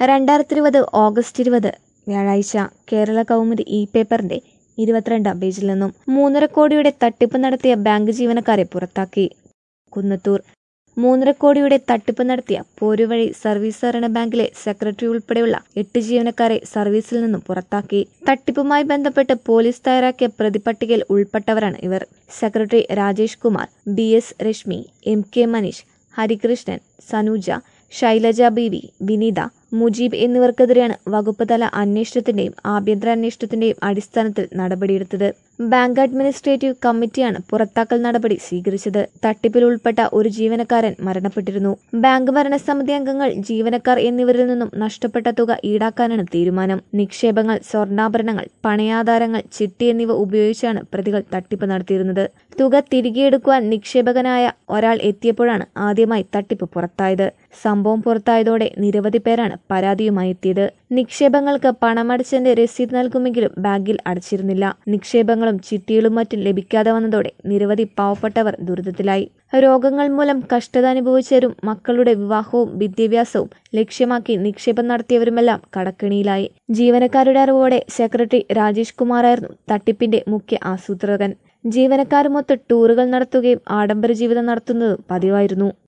രണ്ടായിരത്തി ഇരുപത് ഓഗസ്റ്റ് ഇരുപത് വ്യാഴാഴ്ച കേരള കൗമുദി ഇ പേപ്പറിന്റെ ഇരുപത്തിരണ്ടാം പേജിൽ നിന്നും മൂന്നര കോടിയുടെ തട്ടിപ്പ് നടത്തിയ ബാങ്ക് ജീവനക്കാരെ പുറത്താക്കി കുന്നത്തൂർ മൂന്നര കോടിയുടെ തട്ടിപ്പ് നടത്തിയ പോരുവഴി സർവീസ് സഹകരണ ബാങ്കിലെ സെക്രട്ടറി ഉൾപ്പെടെയുള്ള എട്ട് ജീവനക്കാരെ സർവീസിൽ നിന്നും പുറത്താക്കി തട്ടിപ്പുമായി ബന്ധപ്പെട്ട് പോലീസ് തയ്യാറാക്കിയ പ്രതിപട്ടികയിൽ ഉൾപ്പെട്ടവരാണ് ഇവർ secretary Rajesh Kumar B S Rashmi M K Manish Harikrishnan Sanuja Shailaja B V Vineetha Mujeeb എന്നിവർക്കെതിരെയാണ് വകുപ്പ് തല അന്വേഷണത്തിന്റെയും ആഭ്യന്തര അന്വേഷണത്തിന്റെയും അടിസ്ഥാനത്തിൽ നടപടിയെടുത്തത് ബാങ്ക് അഡ്മിനിസ്ട്രേറ്റീവ് കമ്മിറ്റിയാണ് പുറത്താക്കൽ നടപടി സ്വീകരിച്ചത് തട്ടിപ്പിൽ ഉൾപ്പെട്ട ഒരു ജീവനക്കാരൻ മരണപ്പെട്ടിരുന്നു ബാങ്ക് ഭരണസമിതി അംഗങ്ങൾ ജീവനക്കാർ എന്നിവരിൽ നിന്നും നഷ്ടപ്പെട്ട തുക ഈടാക്കാനാണ് തീരുമാനം നിക്ഷേപങ്ങൾ സ്വർണ്ണാഭരണങ്ങൾ പണയാധാരങ്ങൾ ചിട്ടി എന്നിവ ഉപയോഗിച്ചാണ് പ്രതികൾ തട്ടിപ്പ് നടത്തിയിരുന്നത് തുക തിരികെയെടുക്കുവാൻ നിക്ഷേപകനായ ഒരാൾ എത്തിയപ്പോഴാണ് ആദ്യമായി തട്ടിപ്പ് പുറത്തായത് സംഭവം പുറത്തായതോടെ നിരവധി പേരാണ് പരാതിയുമായി എത്തിയത് നിക്ഷേപങ്ങൾക്ക് പണമടച്ചതിന്റെ രസീത് നൽകുമെങ്കിലും ബാങ്കിൽ അടച്ചിരുന്നില്ല നിക്ഷേപങ്ങളും ചിട്ടികളും മറ്റും ലഭിക്കാതെ വന്നതോടെ നിരവധി പാവപ്പെട്ടവർ ദുരിതത്തിലായി രോഗങ്ങൾ മൂലം കഷ്ടത അനുഭവിച്ചവരും മക്കളുടെ വിവാഹവും വിദ്യാഭ്യാസവും ലക്ഷ്യമാക്കി നിക്ഷേപം നടത്തിയവരുമെല്ലാം കടക്കിണിയിലായി ജീവനക്കാരുടെ അറിവോടെ സെക്രട്ടറി രാജേഷ് കുമാറായിരുന്നു തട്ടിപ്പിന്റെ മുഖ്യ ആസൂത്രകൻ ജീവനക്കാരുമൊത്ത് ടൂറുകൾ നടത്തുകയും ആഡംബര ജീവിതം നടത്തുന്നതും പതിവായിരുന്നു